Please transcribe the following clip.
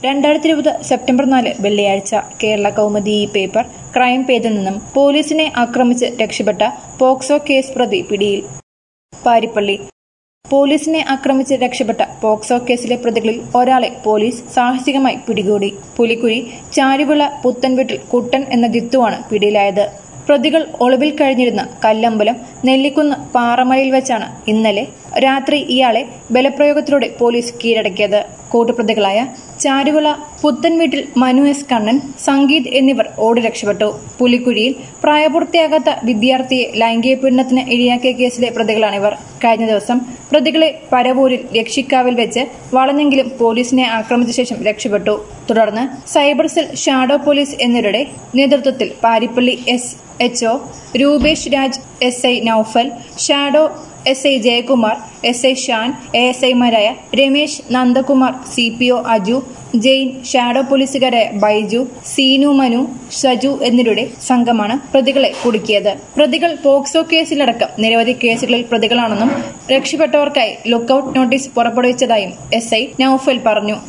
രണ്ടായിരത്തി ഇരുപത് സെപ്റ്റംബർ നാല് വെള്ളിയാഴ്ച കേരള കൗമുദി ഈ പേപ്പർ ക്രൈം പേജിൽ നിന്നും പോലീസിനെ ആക്രമിച്ച് രക്ഷപ്പെട്ട പോക്സോ കേസ് പ്രതി പിടിയിൽ പാരിപ്പള്ളി പോലീസിനെ ആക്രമിച്ച് രക്ഷപ്പെട്ട പോക്സോ കേസിലെ പ്രതികളിൽ ഒരാളെ പോലീസ് സാഹസികമായി പിടികൂടി പുലിക്കുരി ചാരുവിള പുത്തൻവീട്ടിൽ കുട്ടൻ എന്ന ജിത്തുവാണ് പിടിയിലായത് പ്രതികൾ ഒളിവിൽ കഴിഞ്ഞിരുന്ന കല്ലമ്പലം നെല്ലിക്കുന്ന് പാറമലയിൽ വെച്ചാണ് ഇന്നലെ രാത്രി ഇയാളെ ബലപ്രയോഗത്തിലൂടെ പോലീസ് കീഴടക്കിയത് കൂട്ടുപ്രതികളായ ചാരുവിള പുത്തൻവീട്ടിൽ മനു എസ് കണ്ണൻ സംഗീത് എന്നിവർ ഓടി രക്ഷപ്പെട്ടു പുലിക്കുഴിയിൽ പ്രായപൂർത്തിയാകാത്ത വിദ്യാർത്ഥിയെ ലൈംഗിക പീഡനത്തിന് ഇരയാക്കിയ കേസിലെ പ്രതികളാണിവർ കഴിഞ്ഞ ദിവസം പ്രതികളെ പരവൂരിൽ രക്ഷിക്കാവിൽ വെച്ച് വളഞ്ഞെങ്കിലും പോലീസിനെ ആക്രമിച്ച ശേഷം രക്ഷപ്പെട്ടു തുടർന്ന് സൈബർ സെൽ ഷാഡോ പോലീസ് എന്നിവരുടെ നേതൃത്വത്തിൽ Parippally S HO Rupesh Raj S I Noufal shadow S I Jayakumar S I Shan A S ഐമാരായ Ramesh Nandakumar C P O Aju Jain shadow പോലീസുകാരായ ബൈജു സീനു മനു സജു എന്നിവരുടെ സംഘമാണ് പ്രതികളെ കുടുക്കിയത് പ്രതികൾ പോക്സോ കേസിലടക്കം നിരവധി കേസുകളിൽ പ്രതികളാണെന്നും രക്ഷപ്പെട്ടവർക്കായി ലുക്കൌട്ട് നോട്ടീസ് പുറപ്പെടുവിച്ചതായും എസ് ഐ നൌഫൽ പറഞ്ഞു